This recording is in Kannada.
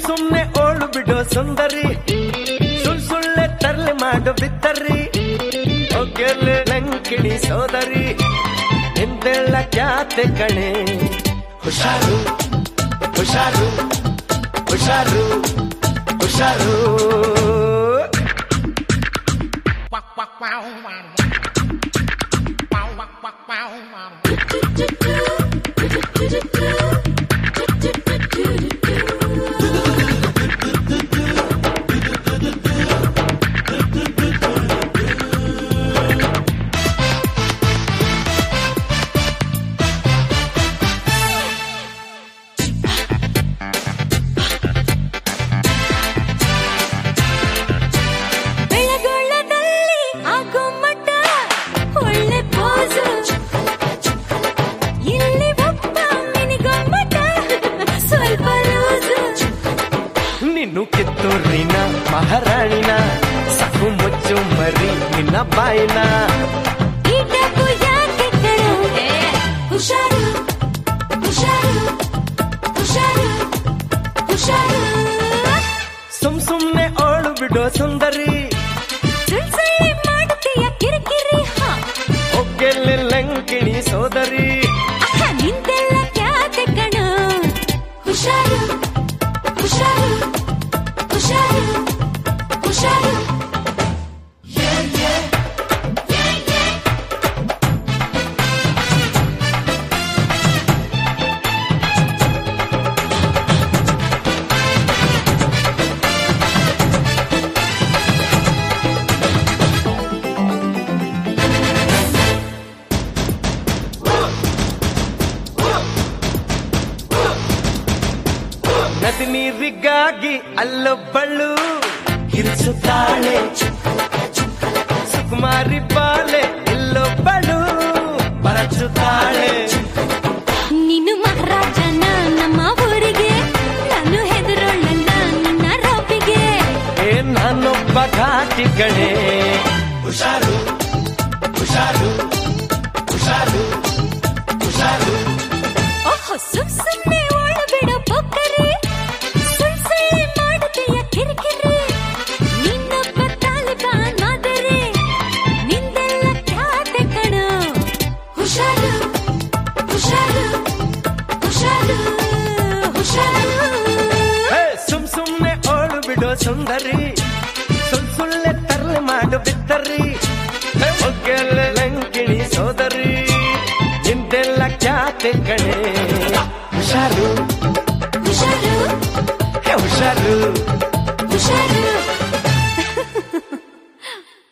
ಸುಮ್ನೆ ಓಳು ಬಿಡೋ ಸುಂದರಿ ಸುಳ್ ಸುಳ್ಳೆ ತರ್ಲೆ ಮಾಡೋ ಬಿತ್ತರಿ ಒಗ್ಗೆಲೆ ಲಂಕಿಣಿ ಸೋದರಿ ಹಿಂದೆಲ್ಲ ಖ್ಯಾತೆ ಕಣೆ ಹುಷಾರು ಹುಷಾರು ಹುಷಾರು ಹುಷಾರು ಬೆಳಗೊಳ್ಳದಲ್ಲಿ ಆಗೋ ಮಟ್ಟ ಒಳ್ಳೆ ಪೋಸು ಇಲ್ಲಿ ಒಬ್ಬ ಮಿನಿಗೊಮ್ಮಟ ಸ್ವಲ್ಪ ಲೂಸು ನೀನು ಕಿತ್ತೂರಿನ ಮಹಾರಾಣಿನ ಸಾಕು ಮುಚ್ಚು ಮರಿ ನಿನ್ನ ಬಾಯಿನ ಈ ಡಬ್ಬು ಯಾಕೆ ಕಣೋ? ಹುಷಾರು ಹುಷಾರು ಹುಷಾರು ಹುಷಾರು ಸುಮ್ ಸುಮ್ನೆ ಓಳು ಬಿಡೋ ಸುಂದರಿ ಸುಳ್ ಸುಳ್ಳೆ ಮಾಡುತ್ತೀಯ ಕಿರಿಕಿರಿ ಹಾ ಒಗ್ಗೆಲೆ ಲಂಕಿಣಿ ಸೋದರಿ ಅಹ, ನಿಂದೆಲ್ಲ ಖ್ಯಾತೆ ಕಣೋ ಹುಷಾರು ಹುಷಾರು ಹುಷಾರು ಹುಷಾರು ನದಿ ನೀರಿಗಾಗಿ ಅಲ್ಲೊಬ್ಬಳು ಇರಿಸುತ್ತಾಳೆ ಸುಕುಮಾರಿ ಬಾಲೆ ಇಲ್ಲೊಬ್ಬಳು ಬರಚುತ್ತಾಳೆ ನೀನು ಮಹಾರಾಜನ ನಮ್ಮ ಊರಿಗೆ ನಾನು ಹೆದರೋಳಲ್ಲ ನಿನ್ನ ರೋಪಿಗೆ ಏ ನಾನೊಬ್ಬ ಘಾಟಿ ಕಣೆ ಹುಷಾರು ಹುಷಾರು ಹುಷಾರು ಹುಷಾರು ಓಹೋ ಸುಮ್ ಸುಮ್ನೆ ಓಳು ಬಿಡೋ ಪೊಕ್ಕರಿ ಸುಳ್ ಸುಳ್ಳೆ ಮಾಡುತ್ತೀಯ ಕಿರಿಕಿರಿ ನಿನ್ನೊಬ್ಬ ತಾಲಿಬಾನ್ ಮಾದರಿ ನಿಂದೆಲ್ಲ ಖ್ಯಾತೆ ಕಣೋ ಹುಷಾರು ಹುಷಾರು ಹುಷಾರು ಹುಷಾರು ಹೇ, ಸುಮ್ ಸುಮ್ನೆ ಓಳು ಬಿಡೋ ಸುಂದರಿ ಸುಳ್ ಸುಳ್ಳೆ ತರ್ಲೆ ಮಾಡು ಬಿತ್ತರಿ ಹೇ, ಒಗ್ಗೆಲೆ ಲಂಕಿಣಿ ಸೋದರಿ ನಿಂದೆಲ್ಲ ಖ್ಯಾತೆ ಕಣೆ ಹುಷಾರು ಹುಷಾರು ಹೇ, ಹುಷಾರು ಹುಷಾರು